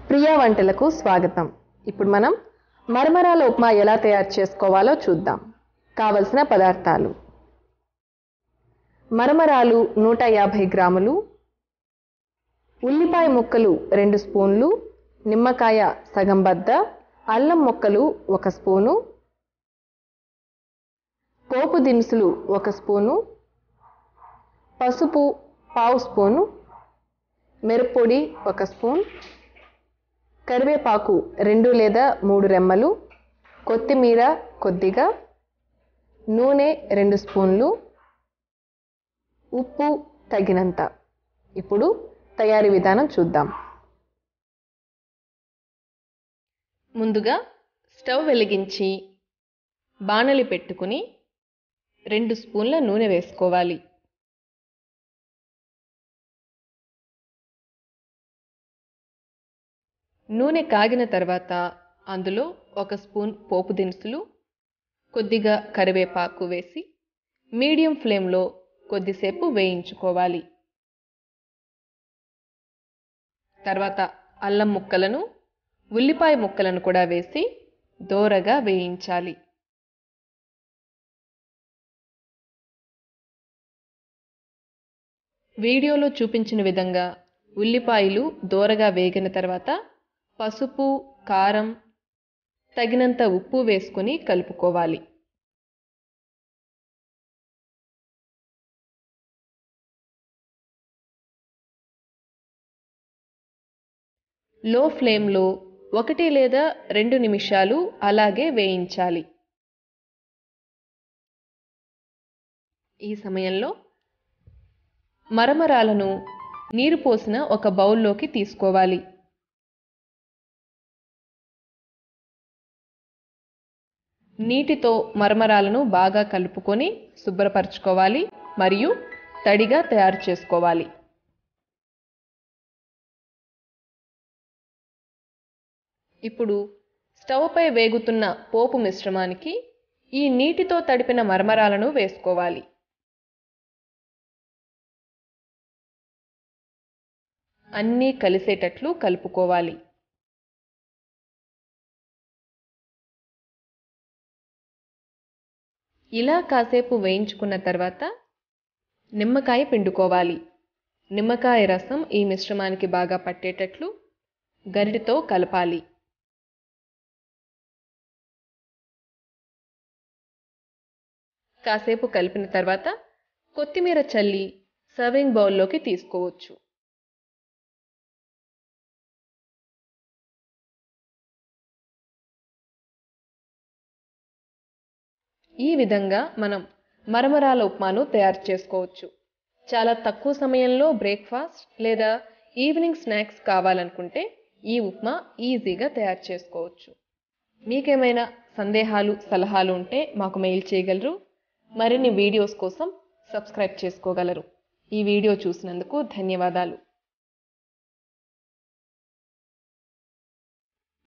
ప్రియా వంటలకు స్వాగతం ఇప్పుడు మనం మరమరాల ఉప్మా ఎలా తయారు చేసుకోవాలో చూద్దాం కావలసిన పదార్థాలు మరమరాలు నూట యాభై గ్రాములు ఉల్లిపాయ ముక్కలు రెండు స్పూన్లు నిమ్మకాయ సగం బద్ద అల్లం ముక్కలు ఒక స్పూను పోపు దినుసులు ఒక స్పూను పసుపు పావు స్పూను మిరప్పొడి ఒక స్పూన్ కరివేపాకు రెండు లేదా మూడు రెమ్మలు కొత్తిమీర కొద్దిగా నూనె రెండు స్పూన్లు ఉప్పు తగినంత ఇప్పుడు తయారీ విధానం చూద్దాం ముందుగా స్టవ్ వెలిగించి బాణలి పెట్టుకుని రెండు స్పూన్ల నూనె వేసుకోవాలి నూనె కాగిన తర్వాత అందులో ఒక స్పూన్ పోపు దినుసులు కొద్దిగా కరివేపాకు వేసి మీడియం ఫ్లేమ్లో కొద్దిసేపు వేయించుకోవాలి తర్వాత అల్లం ముక్కలను ఉల్లిపాయ ముక్కలను కూడా వేసి దోరగా వేయించాలి వీడియోలో చూపించిన విధంగా ఉల్లిపాయలు దోరగా వేగిన తర్వాత పసుపు కారం తగినంత ఉప్పు వేసుకొని కలుపుకోవాలి లో ఫ్లేమ్లో ఒకటి లేదా రెండు నిమిషాలు అలాగే వేయించాలి ఈ సమయంలో మరమరాలను నీరు పోసిన ఒక బౌల్లోకి తీసుకోవాలి నీటితో మరమరాలను బాగా కలుపుకొని శుభ్రపరచుకోవాలి మరియు తడిగా తయారు చేసుకోవాలి ఇప్పుడు స్టవ్ పై వేగుతున్న పోపు మిశ్రమానికి ఈ నీటితో తడిపిన మరమరాలను వేసుకోవాలి అన్నీ కలిసేటట్లు కలుపుకోవాలి ఇలా కాసేపు వేయించుకున్న తర్వాత నిమ్మకాయ పిండుకోవాలి నిమ్మకాయ రసం ఈ మిశ్రమానికి బాగా పట్టేటట్లు గరిటతో కలపాలి కాసేపు కలిపిన తర్వాత కొత్తిమీర చల్లి సర్వింగ్ బౌల్లోకి తీసుకోవచ్చు ఈ విధంగా మనం మరమరాల ఉప్మాను తయారు చేసుకోవచ్చు చాలా తక్కువ సమయంలో బ్రేక్ఫాస్ట్ లేదా ఈవినింగ్ స్నాక్స్ కావాలనుకుంటే ఈ ఉప్మా ఈజీగా తయారు చేసుకోవచ్చు మీకేమైనా సందేహాలు సలహాలు ఉంటే మాకు మెయిల్ చేయగలరు మరిన్ని వీడియోస్ కోసం సబ్స్క్రైబ్ చేసుకోగలరు ఈ వీడియో చూసినందుకు ధన్యవాదాలు